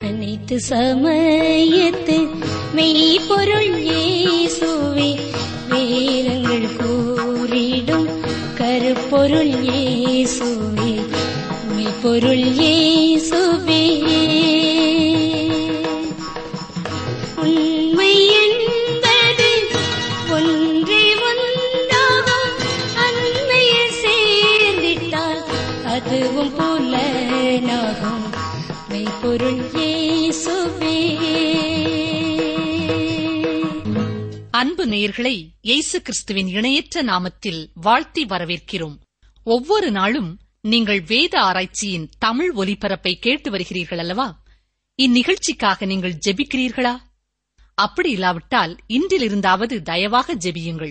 அனைத்து சமயத்து மெய்ப்பொருள் இயேசுவே வேதங்கள் கூறிடும் கருப்பொருள் இயேசுவே மெய்ப்பொருள் இயேசுவே உண்மை என்பது ஒன்றே ஒன்றாகும் அண்மையில் சேர்ந்திட்டால் அதுவும் புலனாகும் மெய்ப்பொருள் இயேசுவே அன்பு நேயர்களை இயேசு கிறிஸ்துவின் இணையற்ற நாமத்தில் வாழ்த்தி வரவேற்கிறோம் ஒவ்வொரு நாளும் நீங்கள் வேத ஆராய்ச்சியின் தமிழ் ஒலிபரப்பை கேட்டு வருகிறீர்கள் அல்லவா இந்நிகழ்ச்சிக்காக நீங்கள் ஜெபிக்கிறீர்களா அப்படி இல்லாவிட்டால் இன்றிலிருந்தாவது தயவாக ஜெபியுங்கள்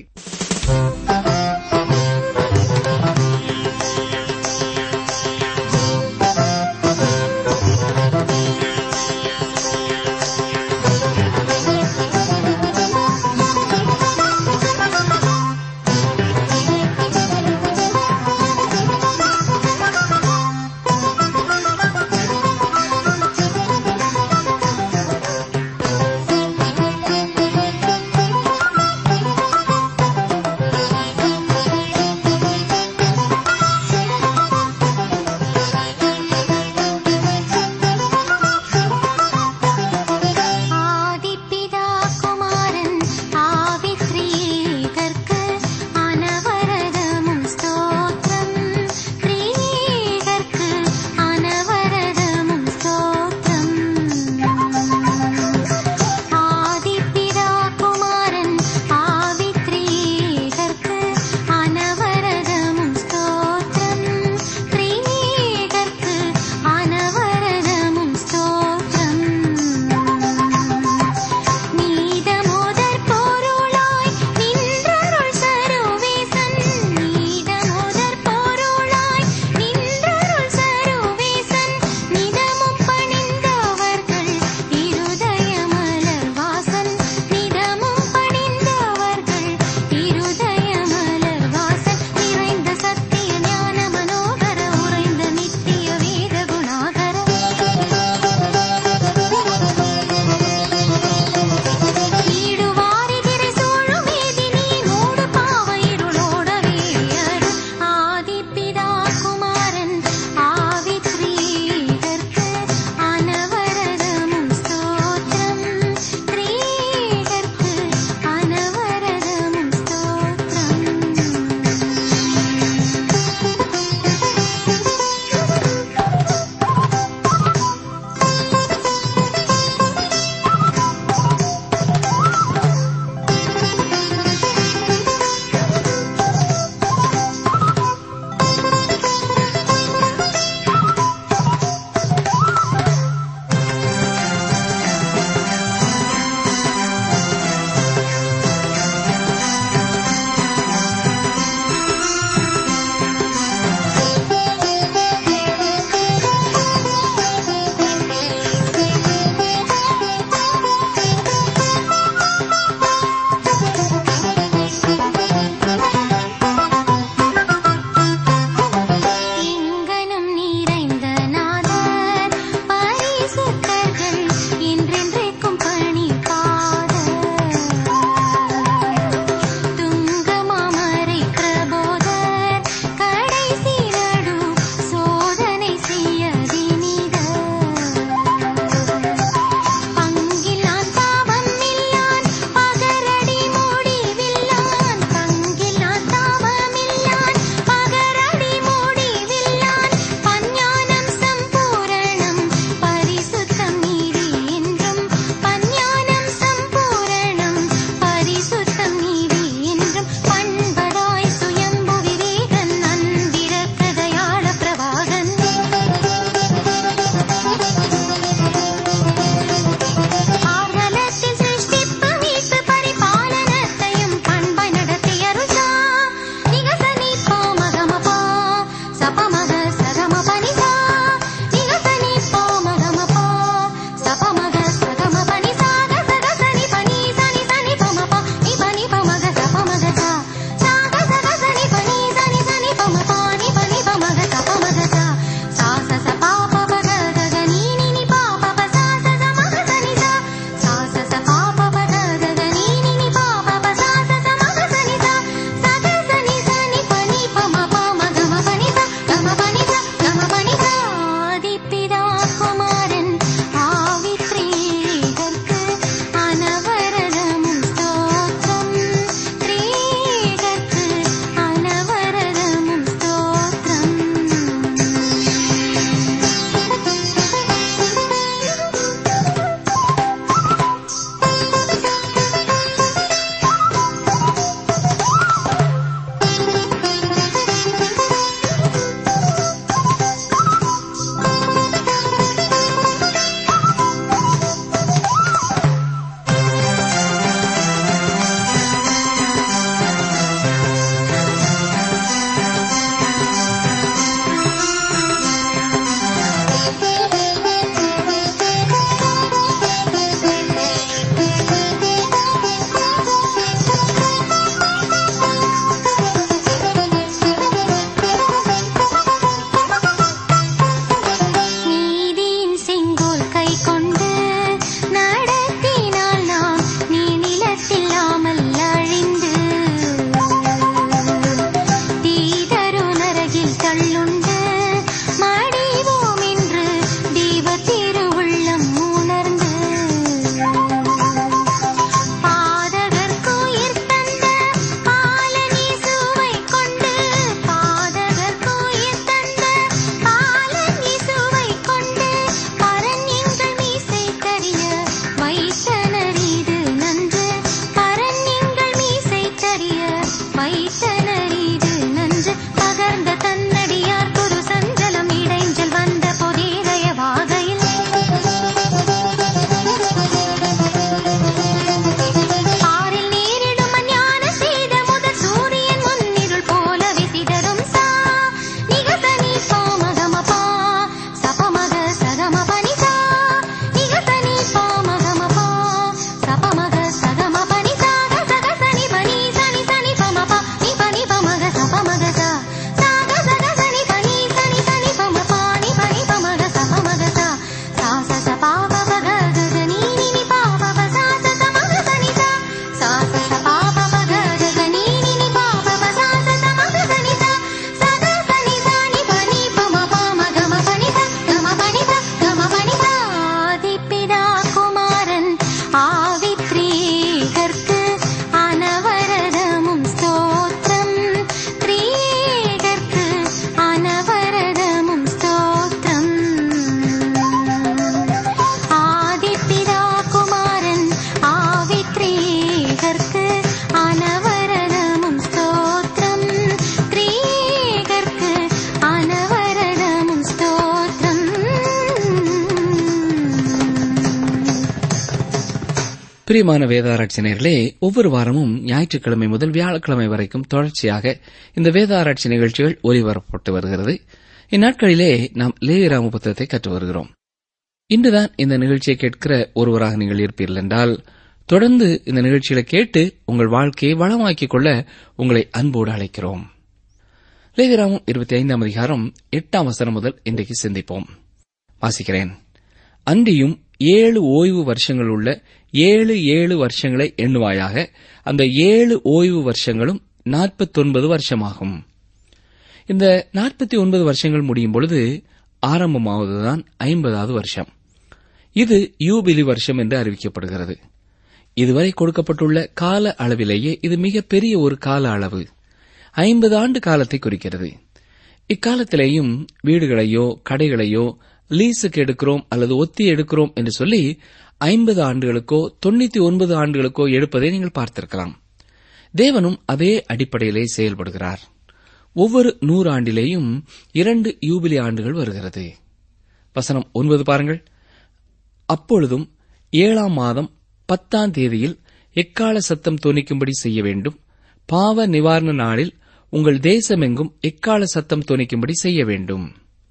பிரியமான வேதாராய்ச்சினர்களே ஒவ்வொரு வாரமும் ஞாயிற்றுக்கிழமை முதல் வியாழக்கிழமை வரைக்கும் தொடர்ச்சியாக இந்த வேதாராய்ச்சி நிகழ்ச்சிகள் ஒலிபரப்பட்டு வருகிறது இந்நாட்களிலே நாம் லேவிராம புத்தகத்தை கற்று வருகிறோம் இன்றுதான் இந்த நிகழ்ச்சியை கேட்கிற ஒருவராக நீங்கள் இருப்பீர்கள் என்றால் தொடர்ந்து இந்த நிகழ்ச்சிகளை கேட்டு உங்கள் வாழ்க்கையை வளமாக்கிக் கொள்ள உங்களை அன்போடு அழைக்கிறோம் லேவிராமம் இருபத்தி ஐந்தாம் அதிகாரம் எட்டாம் வசனம் முதல் இன்றைக்கு சிந்திப்போம் வாசிக்கிறேன் அன்றியும் ஏழு ஓய்வு வருஷங்கள் உள்ள ஏழு ஏழு வருஷங்களை எண்ணுவாயாக அந்த ஏழு ஓய்வு வருஷங்களும் நாற்பத்தொன்பது வருஷமாகும் இந்த நாற்பத்தி ஒன்பது வருஷங்கள் முடியும் பொழுது ஆரம்பமாவதுதான் ஐம்பதாவது வருஷம் இது யூபிலி வருஷம் என்று அறிவிக்கப்படுகிறது இதுவரை கொடுக்கப்பட்டுள்ள கால அளவிலேயே இது மிகப்பெரிய ஒரு கால அளவு ஐம்பது ஆண்டு காலத்தை குறிக்கிறது இக்காலத்திலேயும் வீடுகளையோ கடைகளையோ லீஸுக்கு எடுக்கிறோம் அல்லது ஒத்தி எடுக்கிறோம் என்று சொல்லி ஐம்பது ஆண்டுகளுக்கோ தொண்ணூத்தி ஒன்பது ஆண்டுகளுக்கோ எடுப்பதை நீங்கள் பார்த்திருக்கலாம் தேவனும் அதே அடிப்படையிலே செயல்படுகிறார் ஒவ்வொரு நூறு ஆண்டிலேயும் இரண்டு யூபிலி ஆண்டுகள் வருகிறது வசனம் ஒன்பது பாருங்கள் அப்பொழுதும் ஏழாம் மாதம் பத்தாம் தேதியில் எக்கால சத்தம் தொனிக்கும்படி செய்ய வேண்டும் பாவ நிவாரண நாளில் உங்கள் தேசமெங்கும் எக்கால சத்தம் தொனிக்கும்படி செய்ய வேண்டும்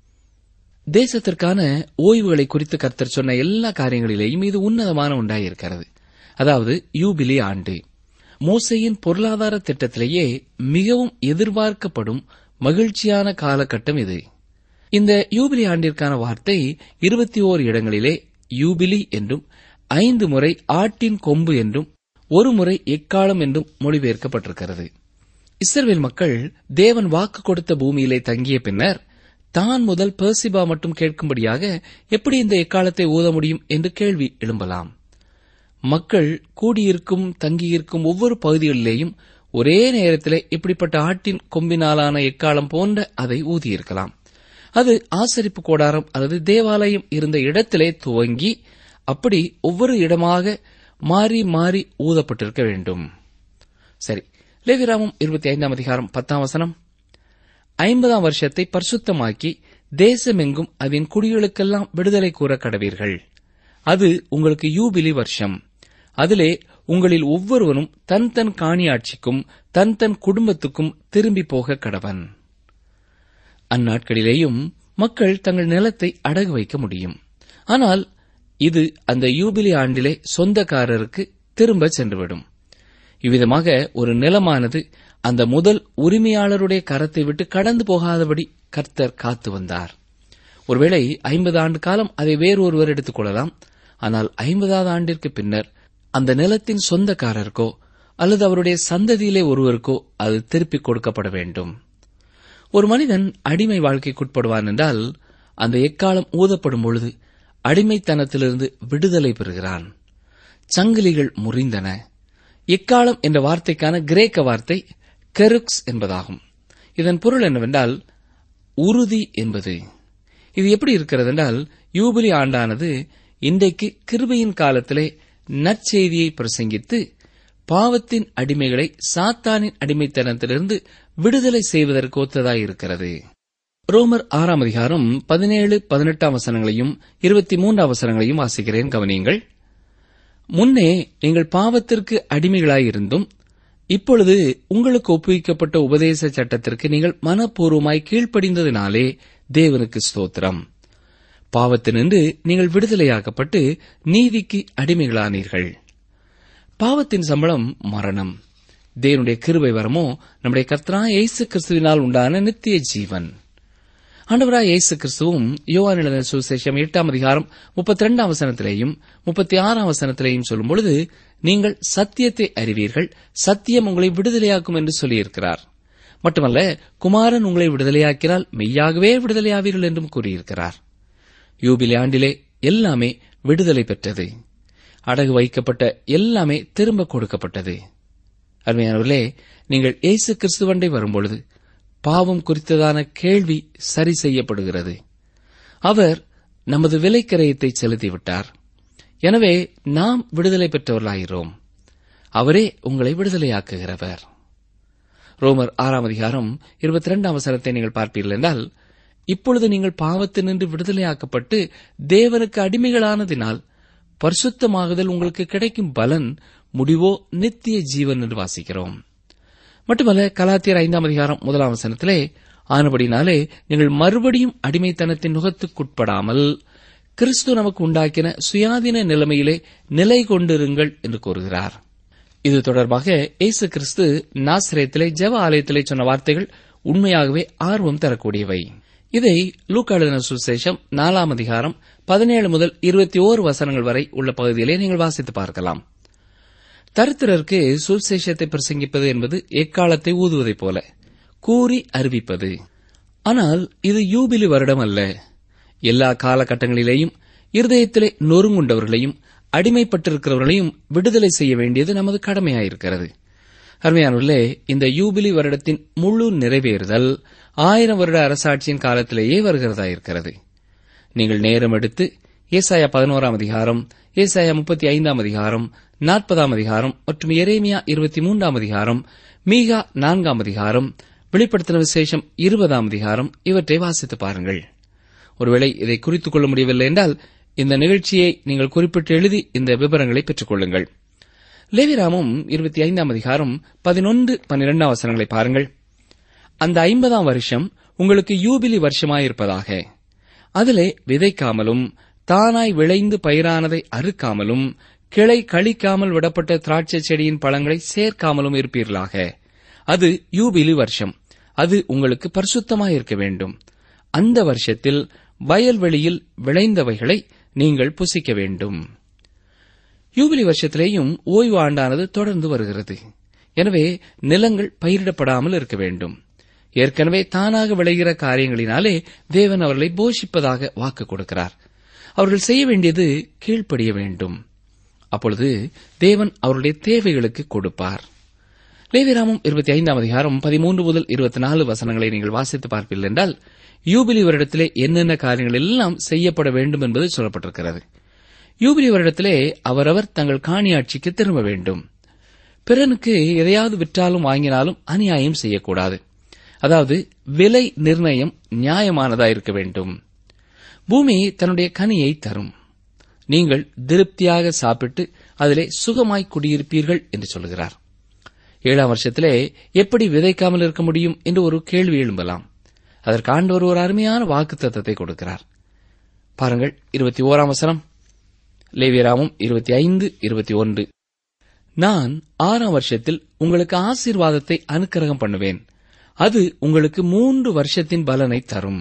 தேசத்திற்கான ஓய்வுகளை குறித்து கர்த்தர் சொன்ன எல்லா காரியங்களிலேயும் இது உன்னதமான ஒன்றாயிருக்கிறது அதாவது யூபிலி ஆண்டு மோசையின் பொருளாதார திட்டத்திலேயே மிகவும் எதிர்பார்க்கப்படும் மகிழ்ச்சியான காலகட்டம் இது இந்த யூபிலி ஆண்டிற்கான வார்த்தை இருபத்தி ஓர் இடங்களிலே யூபிலி என்றும் ஐந்து முறை ஆட்டின் கொம்பு என்றும் ஒரு முறை எக்காலம் என்றும் மொழிபெயர்க்கப்பட்டிருக்கிறது இஸ்ரவேல் மக்கள் தேவன் வாக்கு கொடுத்த பூமியிலே தங்கிய பின்னர் தான் முதல் பெர்சிபா மட்டும் கேட்கும்படியாக எப்படி இந்த எக்காலத்தை ஊத முடியும் என்று கேள்வி எழும்பலாம் மக்கள் கூடியிருக்கும் தங்கியிருக்கும் ஒவ்வொரு பகுதிகளிலேயும் ஒரே நேரத்திலே இப்படிப்பட்ட ஆட்டின் கொம்பினாலான எக்காலம் போன்ற அதை ஊதியிருக்கலாம் அது ஆசரிப்பு கோடாரம் அல்லது தேவாலயம் இருந்த இடத்திலே துவங்கி அப்படி ஒவ்வொரு இடமாக மாறி மாறி ஊதப்பட்டிருக்க வேண்டும் சரி லேவிராமம் இருபத்தி ஐந்தாம் அதிகாரம் பத்தாம் வசனம் ஐம்பதாம் வருஷத்தை பரிசுத்தமாக்கி தேசமெங்கும் அதன் குடிகளுக்கெல்லாம் விடுதலை கூற கடவீர்கள் அது உங்களுக்கு யூபிலி வருஷம் அதிலே உங்களில் ஒவ்வொருவனும் தன் தன் காணியாட்சிக்கும் தன் தன் குடும்பத்துக்கும் திரும்பி போக கடவன் அந்நாட்களிலேயும் மக்கள் தங்கள் நிலத்தை அடகு வைக்க முடியும் ஆனால் இது அந்த யூபிலி ஆண்டிலே சொந்தக்காரருக்கு திரும்ப சென்றுவிடும் இவ்விதமாக ஒரு நிலமானது அந்த முதல் உரிமையாளருடைய கரத்தை விட்டு கடந்து போகாதபடி கர்த்தர் காத்து வந்தார் ஒருவேளை ஐம்பது ஆண்டு காலம் அதை வேறொருவர் எடுத்துக் கொள்ளலாம் ஆனால் ஐம்பதாவது ஆண்டிற்கு பின்னர் அந்த நிலத்தின் சொந்தக்காரருக்கோ அல்லது அவருடைய சந்ததியிலே ஒருவருக்கோ அது திருப்பிக் கொடுக்கப்பட வேண்டும் ஒரு மனிதன் அடிமை வாழ்க்கைக்குட்படுவான் என்றால் அந்த எக்காலம் ஊதப்படும் பொழுது அடிமைத்தனத்திலிருந்து விடுதலை பெறுகிறான் சங்கிலிகள் முறிந்தன எக்காலம் என்ற வார்த்தைக்கான கிரேக்க வார்த்தை கெருக்ஸ் என்பதாகும் இதன் பொருள் என்னவென்றால் உறுதி என்பது இது எப்படி இருக்கிறது என்றால் யூபிலி ஆண்டானது இன்றைக்கு கிருபையின் காலத்திலே நற்செய்தியை பிரசங்கித்து பாவத்தின் அடிமைகளை சாத்தானின் அடிமைத்தனத்திலிருந்து விடுதலை செய்வதற்கு ஒத்ததாய் இருக்கிறது ரோமர் ஆறாம் அதிகாரம் பதினேழு பதினெட்டாம் வசனங்களையும் இருபத்தி மூன்றாம் வசனங்களையும் வாசிக்கிறேன் கவனியுங்கள் முன்னே நீங்கள் பாவத்திற்கு அடிமைகளாயிருந்தும் இப்பொழுது உங்களுக்கு ஒப்புவிக்கப்பட்ட உபதேச சட்டத்திற்கு நீங்கள் மனப்பூர்வமாய் கீழ்ப்படிந்ததினாலே தேவனுக்கு ஸ்தோத்திரம் பாவத்தினின்று நீங்கள் விடுதலையாக்கப்பட்டு நீதிக்கு அடிமைகளானீர்கள் பாவத்தின் சம்பளம் மரணம் தேவனுடைய கிருபை வரமோ நம்முடைய கர்த்தரா இயேசு கிறிஸ்துவினால் உண்டான நித்திய ஜீவன் ஆண்டவராய் இயேசு கிறிஸ்துவும் யோவான் எழுதின சுவிசேஷம் எட்டாம் அதிகாரம் முப்பத்தி ரெண்டாம் வசனத்திலேயும் முப்பத்தி ஆறாம் வசனத்திலேயும் சொல்லும் பொழுது நீங்கள் சத்தியத்தை அறிவீர்கள் சத்தியம் உங்களை விடுதலையாக்கும் என்று சொல்லியிருக்கிறார் மட்டுமல்ல குமாரன் உங்களை விடுதலையாக்கினால் மெய்யாகவே விடுதலையாவீர்கள் என்றும் கூறியிருக்கிறார் யூபிலி ஆண்டிலே எல்லாமே விடுதலை பெற்றது அடகு வைக்கப்பட்ட எல்லாமே திரும்ப கொடுக்கப்பட்டது அருமையானவர்களே நீங்கள் இயேசு கிறிஸ்துவண்டை வரும்பொழுது பாவம் குறித்ததான கேள்வி சரி செய்யப்படுகிறது அவர் நமது விலைக்கரையத்தை செலுத்திவிட்டார் எனவே நாம் விடுதலை பெற்றவர்களாகிறோம் அவரே உங்களை விடுதலையாக்குகிறவர் ரோமர் ஆறாம் அதிகாரம் இருபத்தி இரண்டாம் அவசரத்தை நீங்கள் பார்ப்பீர்கள் என்றால் இப்பொழுது நீங்கள் பாவத்தினின்று விடுதலையாக்கப்பட்டு தேவனுக்கு அடிமைகளானதினால் பரிசுத்தமாகுதல் உங்களுக்கு கிடைக்கும் பலன் முடிவோ நித்திய ஜீவன் என்று வாசிக்கிறோம் மட்டுமல்ல கலாத்தியர் ஐந்தாம் அதிகாரம் முதலாம் வசனத்திலே ஆனபடினாலே நீங்கள் மறுபடியும் அடிமைத்தனத்தின் நுகத்துக்குட்படாமல் கிறிஸ்து நமக்கு உண்டாக்கின சுயாதீன நிலைமையிலே நிலை கொண்டிருங்கள் என்று கூறுகிறார் இது தொடர்பாக இயேசு கிறிஸ்து நாசிரியத்திலே ஜெப ஆலயத்திலே சொன்ன வார்த்தைகள் உண்மையாகவே ஆர்வம் தரக்கூடியவை இதை லூக்காளுதின சுசேஷம் நாலாம் அதிகாரம் பதினேழு முதல் இருபத்தி ஓரு வசனங்கள் வரை உள்ள பகுதியிலே நீங்கள் வாசித்து பார்க்கலாம் தரித்திரருக்கு சுசேஷத்தை பிரசங்கிப்பது என்பது எக்காலத்தை ஊதுவதைப் போல கூறி அறிவிப்பது ஆனால் இது யூபிலி வருடம் அல்ல எல்லா காலகட்டங்களிலேயும் இருதயத்திலே நொறுங்குண்டவர்களையும் அடிமைப்பட்டிருக்கிறவர்களையும் விடுதலை செய்ய வேண்டியது நமது கடமையாயிருக்கிறது அருமையானவர்களே இந்த யூபிலி வருடத்தின் முழு நிறைவேறுதல் ஆயிரம் வருட அரசாட்சியின் காலத்திலேயே வருகிறதாயிருக்கிறது நீங்கள் நேரம் எடுத்து ஏசாயா பதினோராம் அதிகாரம் ஏசாயா முப்பத்தி ஐந்தாம் அதிகாரம் நாற்பதாம் அதிகாரம் மற்றும் எரேமியா இருபத்தி மூன்றாம் அதிகாரம் மீகா நான்காம் அதிகாரம் வெளிப்படுத்தின விசேஷம் இருபதாம் அதிகாரம் இவற்றை வாசித்து பாருங்கள் ஒருவேளை இதை குறித்துக் கொள்ள முடியவில்லை என்றால் இந்த நிகழ்ச்சியை நீங்கள் குறிப்பிட்டு எழுதி இந்த விவரங்களை பெற்றுக் கொள்ளுங்கள் லேவிராமும் இருபத்தி ஐந்தாம் அதிகாரம் பதினொன்று பன்னிரெண்டாம் வசனங்களை பாருங்கள் அந்த ஐம்பதாம் வருஷம் உங்களுக்கு யூபிலி வருஷமாயிருப்பதாக அதிலே விதைக்காமலும் தானாய் விளைந்து பயிரானதை அறுக்காமலும் கிளை கழிக்காமல் விடப்பட்ட திராட்சை செடியின் பழங்களை சேர்க்காமலும் இருப்பீர்களாக அது யூபிலி வருஷம் அது உங்களுக்கு பரிசுத்தமாயிருக்க வேண்டும் அந்த வருஷத்தில் வயல்வெளியில் விளைந்தவைகளை நீங்கள் புசிக்க வேண்டும் யூபிலி வருஷத்திலேயும் ஓய்வு ஆண்டானது தொடர்ந்து வருகிறது எனவே நிலங்கள் பயிரிடப்படாமல் இருக்க வேண்டும் ஏற்கனவே தானாக விளைகிற காரியங்களினாலே தேவன் அவர்களை போஷிப்பதாக வாக்கு கொடுக்கிறார் அவர்கள் செய்ய வேண்டியது கீழ்ப்படிய வேண்டும் அப்பொழுது தேவன் அவருடைய தேவைகளுக்கு கொடுப்பார் லேவிராமம் இருபத்தி ஐந்தாம் அதிகாரம் பதிமூன்று முதல் இருபத்தி நாலு வசனங்களை நீங்கள் வாசித்து பார்ப்பீர்கள் என்றால் யூபிலி வருடத்திலே என்னென்ன காரியங்கள் எல்லாம் செய்யப்பட வேண்டும் என்பது சொல்லப்பட்டிருக்கிறது யூபிலி வருடத்திலே அவரவர் தங்கள் காணியாட்சிக்கு திரும்ப வேண்டும் பிறனுக்கு எதையாவது விற்றாலும் வாங்கினாலும் அநியாயம் செய்யக்கூடாது அதாவது விலை நிர்ணயம் நியாயமானதாயிருக்க வேண்டும் பூமி தன்னுடைய கனியை தரும் நீங்கள் திருப்தியாக சாப்பிட்டு அதிலே சுகமாய் குடியிருப்பீர்கள் என்று சொல்கிறார் ஏழாம் வருஷத்திலே எப்படி விதைக்காமல் இருக்க முடியும் என்று ஒரு கேள்வி எழும்பலாம் அதற்கு ஆண்டவர் ஒரு அருமையான வாக்கு தத்தத்தை கொடுக்கிறார் பாருங்கள் இருபத்தி ஓராம் வசனம் லேவியராமும் இருபத்தி ஐந்து இருபத்தி ஒன்று நான் ஆறாம் வருஷத்தில் உங்களுக்கு ஆசீர்வாதத்தை அனுக்கிரகம் பண்ணுவேன் அது உங்களுக்கு மூன்று வருஷத்தின் பலனை தரும்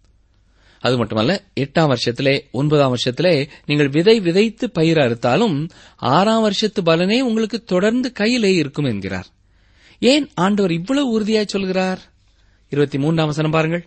அது மட்டுமல்ல எட்டாம் வருஷத்திலே ஒன்பதாம் வருஷத்திலே நீங்கள் விதை விதைத்து பயிர் அறுத்தாலும் ஆறாம் வருஷத்து பலனே உங்களுக்கு தொடர்ந்து கையிலே இருக்கும் என்கிறார் ஏன் ஆண்டவர் இவ்வளவு உறுதியாய் சொல்கிறார் இருபத்தி மூன்றாம் வசனம் பாருங்கள்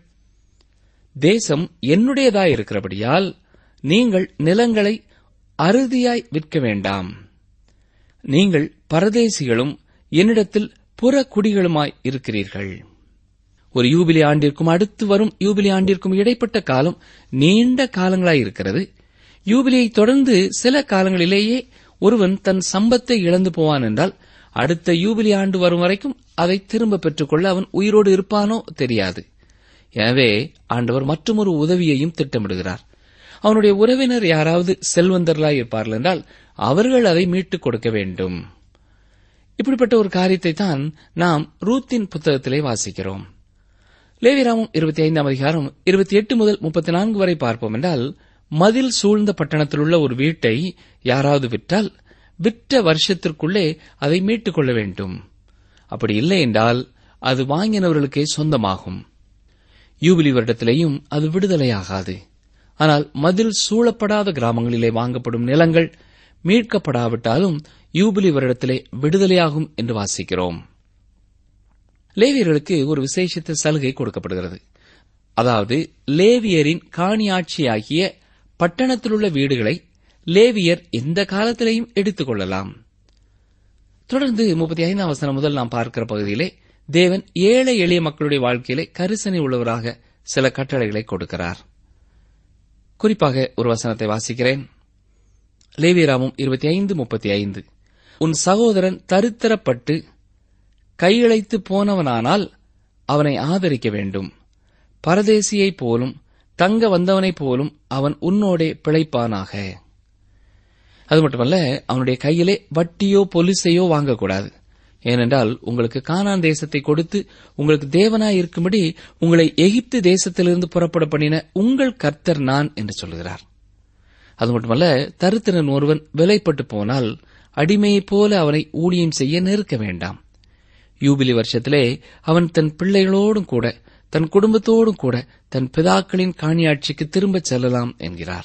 தேசம் என்னுடையதாய் இருக்கிறபடியால் நீங்கள் நிலங்களை அறுதியாய் விற்க வேண்டாம் நீங்கள் பரதேசிகளும் என்னிடத்தில் புற குடிகளுமாய் இருக்கிறீர்கள் ஒரு யூபிலி ஆண்டிற்கும் அடுத்து வரும் யூபிலி ஆண்டிற்கும் இடைப்பட்ட காலம் நீண்ட காலங்களாய் இருக்கிறது யூபிலியை தொடர்ந்து சில காலங்களிலேயே ஒருவன் தன் சம்பத்தை இழந்து போவான் என்றால் அடுத்த யூபிலி ஆண்டு வரும் வரைக்கும் அதை திரும்ப பெற்றுக்கொள்ள அவன் உயிரோடு இருப்பானோ தெரியாது எனவே ஆண்டவர் மற்றொரு உதவியையும் திட்டமிடுகிறார் அவனுடைய உறவினர் யாராவது செல்வந்தர்களாய் இருப்பார்கள் என்றால் அவர்கள் அதை மீட்டுக் கொடுக்க வேண்டும் இப்படிப்பட்ட ஒரு காரியத்தை தான் நாம் ரூத்தின் புத்தகத்திலே வாசிக்கிறோம் லேவிராமம் இருபத்தி ஐந்தாம் அதிகாரம் இருபத்தி எட்டு முதல் முப்பத்தி நான்கு வரை பார்ப்போம் என்றால் மதில் சூழ்ந்த பட்டணத்தில் உள்ள ஒரு வீட்டை யாராவது விற்றால் விற்ற வருஷத்திற்குள்ளே அதை மீட்டுக் கொள்ள வேண்டும் அப்படி இல்லை என்றால் அது வாங்கினவர்களுக்கே சொந்தமாகும் யூபிலி வருடத்திலேயும் அது விடுதலையாகாது ஆனால் மதில் சூழப்படாத கிராமங்களிலே வாங்கப்படும் நிலங்கள் மீட்கப்படாவிட்டாலும் யூபிலி வருடத்திலே விடுதலையாகும் என்று வாசிக்கிறோம் லேவியர்களுக்கு ஒரு விசேஷித்த சலுகை கொடுக்கப்படுகிறது அதாவது லேவியரின் காணியாட்சியாகிய பட்டணத்திலுள்ள வீடுகளை லேவியர் எந்த காலத்திலேயும் எடுத்துக் கொள்ளலாம் தொடர்ந்து முப்பத்தி ஐந்தாம் வசனம் முதல் நாம் பார்க்கிற பகுதியிலே தேவன் ஏழை எளிய மக்களுடைய வாழ்க்கையிலே கரிசனை உள்ளவராக சில கட்டளைகளை கொடுக்கிறார் குறிப்பாக ஒரு வசனத்தை வாசிக்கிறேன் லேவியராமும் இருபத்தி ஐந்து முப்பத்தி ஐந்து உன் சகோதரன் தரித்திரப்பட்டு கையிழைத்து போனவனானால் அவனை ஆதரிக்க வேண்டும் பரதேசியைப் போலும் தங்க வந்தவனைப் போலும் அவன் உன்னோடே பிழைப்பானாக அது மட்டுமல்ல அவனுடைய கையிலே வட்டியோ பொலிசையோ வாங்கக்கூடாது ஏனென்றால் உங்களுக்கு கானான் தேசத்தை கொடுத்து உங்களுக்கு தேவனாய் இருக்கும்படி உங்களை எகிப்து தேசத்திலிருந்து புறப்பட பண்ணின உங்கள் கர்த்தர் நான் என்று சொல்கிறார் அது மட்டுமல்ல தருத்திரன் ஒருவன் விலைப்பட்டு போனால் அடிமையைப் போல அவனை ஊழியம் செய்ய நெருக்க வேண்டாம் யூபிலி வருஷத்திலே அவன் தன் பிள்ளைகளோடும் கூட தன் குடும்பத்தோடும் கூட தன் பிதாக்களின் காணியாட்சிக்கு திரும்பச் செல்லலாம் என்கிறார்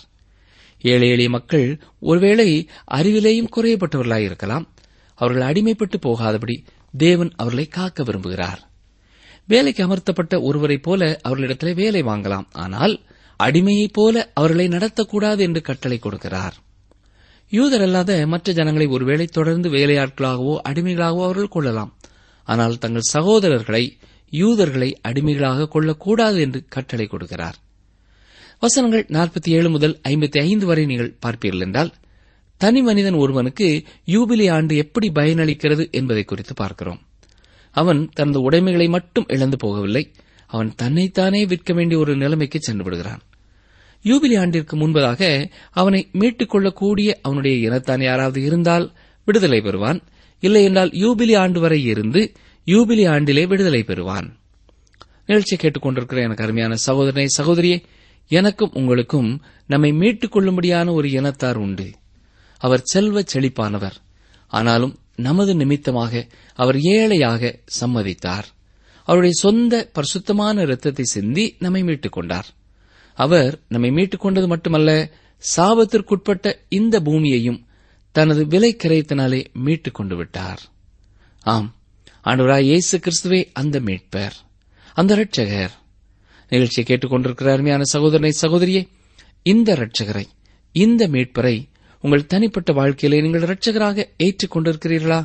ஏழை எளிய மக்கள் ஒருவேளை அறிவிலேயும் குறையப்பட்டவர்களாயிருக்கலாம் அவர்கள் அடிமைப்பட்டு போகாதபடி தேவன் அவர்களை காக்க விரும்புகிறார் வேலைக்கு அமர்த்தப்பட்ட ஒருவரைப் போல அவர்களிடத்திலே வேலை வாங்கலாம் ஆனால் அடிமையைப் போல அவர்களை நடத்தக்கூடாது என்று கட்டளை கொடுக்கிறார் யூதர் அல்லாத மற்ற ஜனங்களை ஒருவேளை தொடர்ந்து வேலையாட்களாகவோ அடிமைகளாகவோ அவர்கள் கொள்ளலாம் ஆனால் தங்கள் சகோதரர்களை யூதர்களை அடிமைகளாக கொள்ளக்கூடாது என்று கட்டளை கொடுக்கிறார் வசனங்கள் நாற்பத்தி ஏழு முதல் ஐம்பத்தி ஐந்து வரை நீங்கள் பார்ப்பீர்கள் என்றால் தனி மனிதன் ஒருவனுக்கு யூபிலி ஆண்டு எப்படி பயனளிக்கிறது என்பதை குறித்து பார்க்கிறோம் அவன் தனது உடைமைகளை மட்டும் இழந்து போகவில்லை அவன் தன்னைத்தானே விற்க வேண்டிய ஒரு நிலைமைக்கு சென்று விடுகிறான் யூபிலி ஆண்டிற்கு முன்பதாக அவனை மீட்டுக் கொள்ளக்கூடிய அவனுடைய இனத்தான் யாராவது இருந்தால் விடுதலை பெறுவான் இல்லை என்றால் யூபிலி ஆண்டு வரை இருந்து யூபிலி ஆண்டிலே விடுதலை பெறுவான் நிகழ்ச்சியை கேட்டுக்கொண்டிருக்கிற எனக்கு அருமையான சகோதரனை சகோதரியே எனக்கும் உங்களுக்கும் நம்மை மீட்டுக் கொள்ளும்படியான ஒரு இனத்தார் உண்டு அவர் செல்வ செழிப்பானவர் ஆனாலும் நமது நிமித்தமாக அவர் ஏழையாக சம்மதித்தார் அவருடைய சொந்த பரிசுத்தமான இரத்தத்தை சிந்தி நம்மை மீட்டுக் கொண்டார் அவர் நம்மை மீட்டுக் கொண்டது மட்டுமல்ல சாபத்திற்குட்பட்ட இந்த பூமியையும் தனது விலை கிரயத்தினாலே மீட்டுக் கொண்டு விட்டார் ஆம் ஆண்டவராய் இயேசு கிறிஸ்துவே அந்த மீட்பர் அந்த இரட்சகர் நிகழ்ச்சியை கேட்டுக்கொண்டிருக்கிற அருமையான சகோதரனை சகோதரியே இந்த இரட்சகரை இந்த மீட்பரை உங்கள் தனிப்பட்ட வாழ்க்கையிலே நீங்கள் இரட்சகராக ஏற்றுக் கொண்டிருக்கிறீர்களா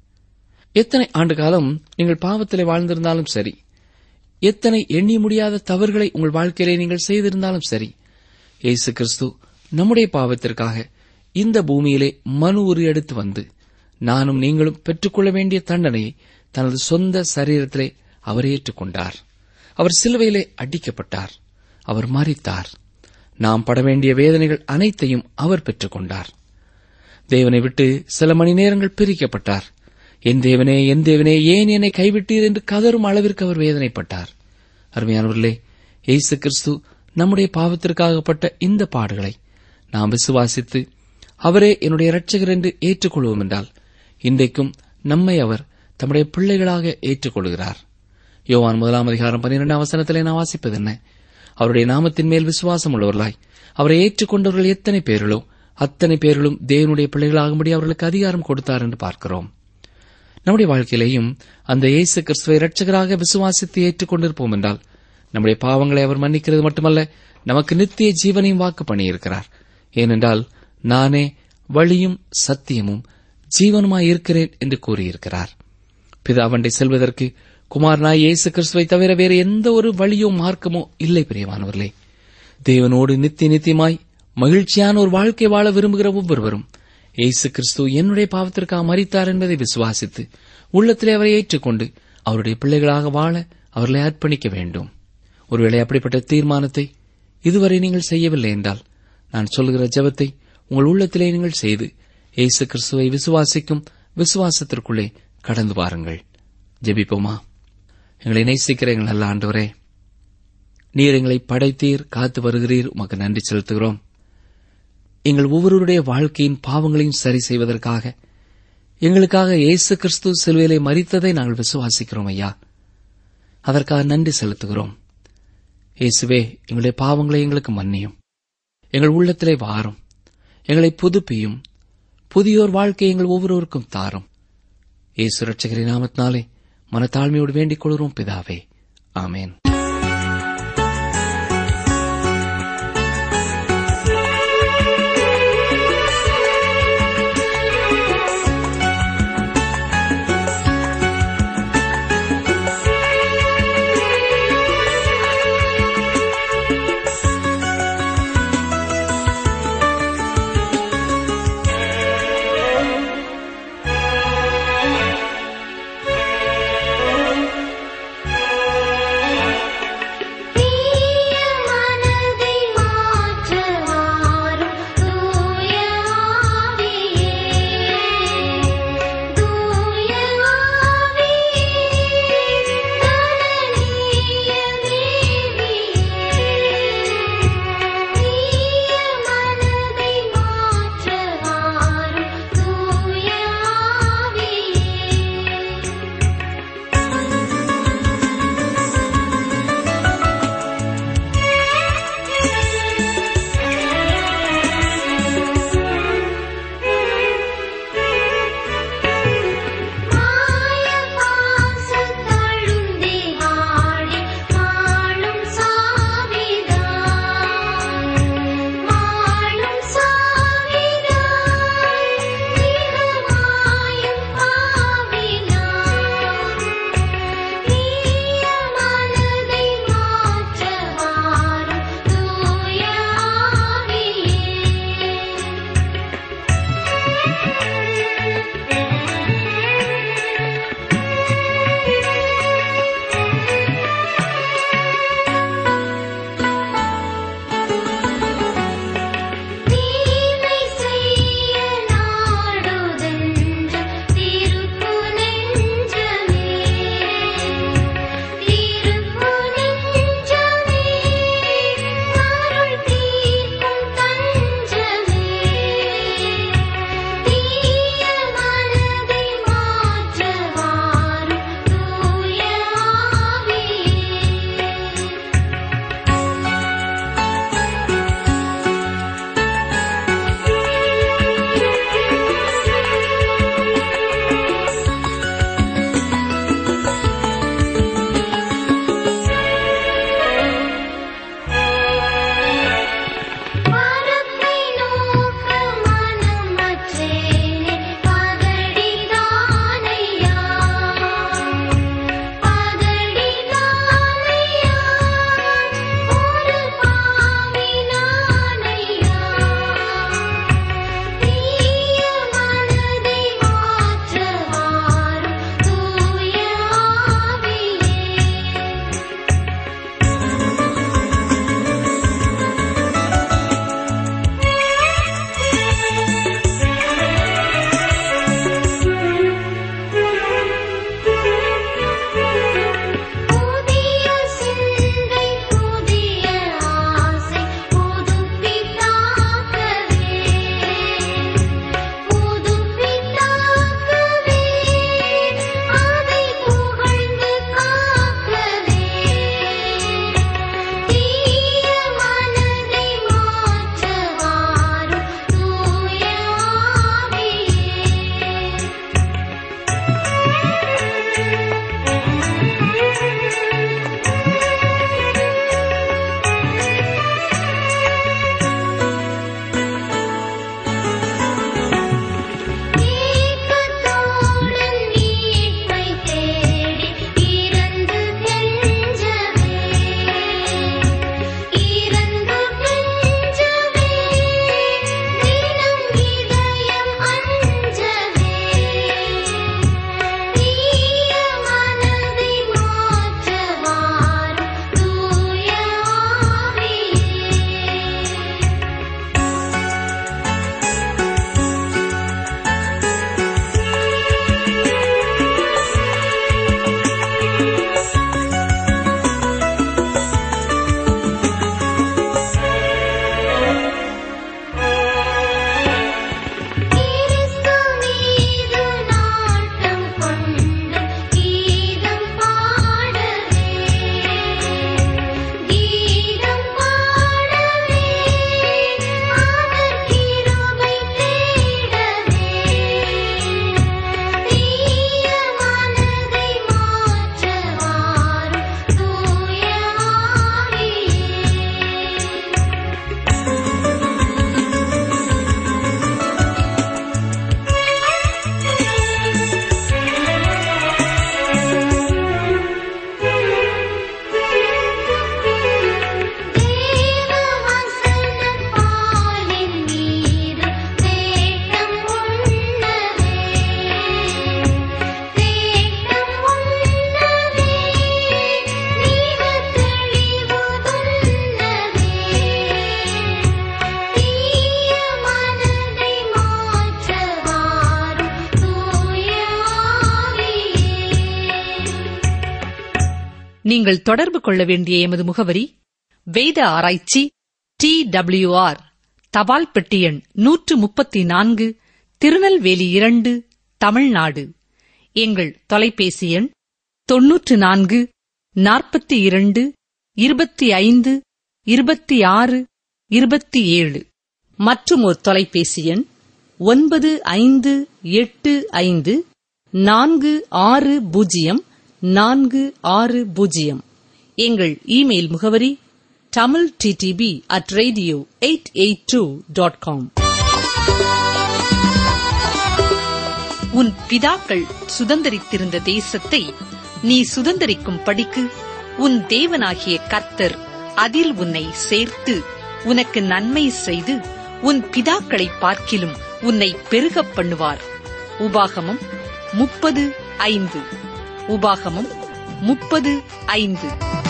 எத்தனை ஆண்டு காலம் நீங்கள் பாவத்திலே வாழ்ந்திருந்தாலும் சரி எத்தனை எண்ணி முடியாத தவறுகளை உங்கள் வாழ்க்கையிலே நீங்கள் செய்திருந்தாலும் சரி இயேசு கிறிஸ்து நம்முடைய பாவத்திற்காக இந்த பூமியிலே மனு உரு எடுத்து வந்து நானும் நீங்களும் பெற்றுக்கொள்ள வேண்டிய தண்டனையை தனது சொந்த சரீரத்திலே அவர் ஏற்றுக்கொண்டார் அவர் சிலுவையிலே அடிக்கப்பட்டார் அவர் மறித்தார் நாம் பட வேண்டிய வேதனைகள் அனைத்தையும் அவர் பெற்றுக்கொண்டார் தேவனை விட்டு சில மணி நேரங்கள் பிரிக்கப்பட்டார் என் தேவனே என் தேவனே ஏன் என்னை கைவிட்டீர் என்று கதரும் அளவிற்கு அவர் வேதனைப்பட்டார் அருமையானவர்களே இயேசு கிறிஸ்து நம்முடைய பாவத்திற்காகப்பட்ட இந்த பாடுகளை நாம் விசுவாசித்து அவரே என்னுடைய இரட்சகர் என்று ஏற்றுக்கொள்வோம் என்றால் இன்றைக்கும் நம்மை அவர் தம்முடைய பிள்ளைகளாக ஏற்றுக்கொள்கிறார் யோவான் முதலாம் அதிகாரம் பன்னிரெண்டாம் வசனத்திலே நான் வாசிப்பது என்ன அவருடைய நாமத்தின் மேல் விசுவாசம் உள்ளவர்களாய் அவரை ஏற்றுக்கொண்டவர்கள் எத்தனை பேர்களோ அத்தனை பேர்களும் தேவனுடைய பிள்ளைகளாகும்படி அவர்களுக்கு அதிகாரம் கொடுத்தார் என்று பார்க்கிறோம் நம்முடைய வாழ்க்கையிலேயும் அந்த இயேசு கிறிஸ்துவை இரட்சகராக விசுவாசித்து ஏற்றுக்கொண்டிருப்போம் என்றால் நம்முடைய பாவங்களை அவர் மன்னிக்கிறது மட்டுமல்ல நமக்கு நித்திய ஜீவனையும் வாக்கு பண்ணியிருக்கிறார் ஏனென்றால் நானே வழியும் சத்தியமும் ஜீவனுமாய் இருக்கிறேன் என்று கூறியிருக்கிறார் பிதாவண்டை செல்வதற்கு குமாரனாய் இயேசு கிறிஸ்துவை தவிர வேறு எந்த ஒரு வழியோ மார்க்கமோ இல்லை பிரியமானவர்களே தேவனோடு நித்திய நித்தியமாய் மகிழ்ச்சியான ஒரு வாழ்க்கை வாழ விரும்புகிற ஒவ்வொருவரும் இயேசு கிறிஸ்து என்னுடைய பாவத்திற்காக மறித்தார் என்பதை விசுவாசித்து உள்ளத்திலே அவரை ஏற்றுக்கொண்டு அவருடைய பிள்ளைகளாக வாழ அவர்களை அர்ப்பணிக்க வேண்டும் ஒருவேளை அப்படிப்பட்ட தீர்மானத்தை இதுவரை நீங்கள் செய்யவில்லை என்றால் நான் சொல்கிற ஜெபத்தை உங்கள் உள்ளத்திலே நீங்கள் செய்து இயேசு கிறிஸ்துவை விசுவாசிக்கும் விசுவாசத்திற்குள்ளே கடந்து வாருங்கள் ஜெபிப்போமா எங்களை நேசிக்கிற எங்கள் நல்ல ஆண்டவரே நீர் எங்களை படைத்தீர் காத்து வருகிறீர் உமக்கு நன்றி செலுத்துகிறோம் எங்கள் ஒவ்வொருவருடைய வாழ்க்கையின் பாவங்களையும் சரி செய்வதற்காக எங்களுக்காக இயேசு கிறிஸ்து சிலுவையிலே மறித்ததை நாங்கள் விசுவாசிக்கிறோம் ஐயா அதற்காக நன்றி செலுத்துகிறோம் இயேசுவே எங்களுடைய பாவங்களை எங்களுக்கு மன்னியும் எங்கள் உள்ளத்திலே வாரும் எங்களை புதுப்பியும் புதியோர் வாழ்க்கை எங்கள் ஒவ்வொருவருக்கும் தாரும் இயேசு ரட்சகரின் நாமத்தினாலே மனத்தாழ்மையோடு வேண்டிக் கொள்கிறோம் பிதாவே ஆமேன் ஆ நீங்கள் தொடர்பு கொள்ள வேண்டிய எமது முகவரி வேத ஆராய்ச்சி டி ஆர் தபால் பெட்டி எண் நூற்று முப்பத்தி நான்கு திருநெல்வேலி இரண்டு தமிழ்நாடு எங்கள் தொலைபேசி எண் தொன்னூற்று நான்கு நாற்பத்தி இரண்டு இருபத்தி ஐந்து இருபத்தி ஆறு இருபத்தி ஏழு மற்றும் ஒரு தொலைபேசி எண் ஒன்பது ஐந்து எட்டு ஐந்து நான்கு ஆறு பூஜ்ஜியம் நான்கு ஆறு பூஜ்ஜியம் எங்கள் இமெயில் முகவரி Tamil DTP at radio eight eight two dot com உன் பிதாக்கள் சுதந்தரித்திருந்த தேசத்தை நீ சுதந்தரிக்கும் படிக்கு உன் தேவனாகிய கர்த்தர் அதில் உன்னை சேர்த்து உனக்கு நன்மை செய்து உன் பிதாக்களை பார்க்கிலும் உன்னை பெருகப் பண்ணுவார் உபாகமம் முப்பது ஐந்து உபாகமம் முப்பது ஐந்து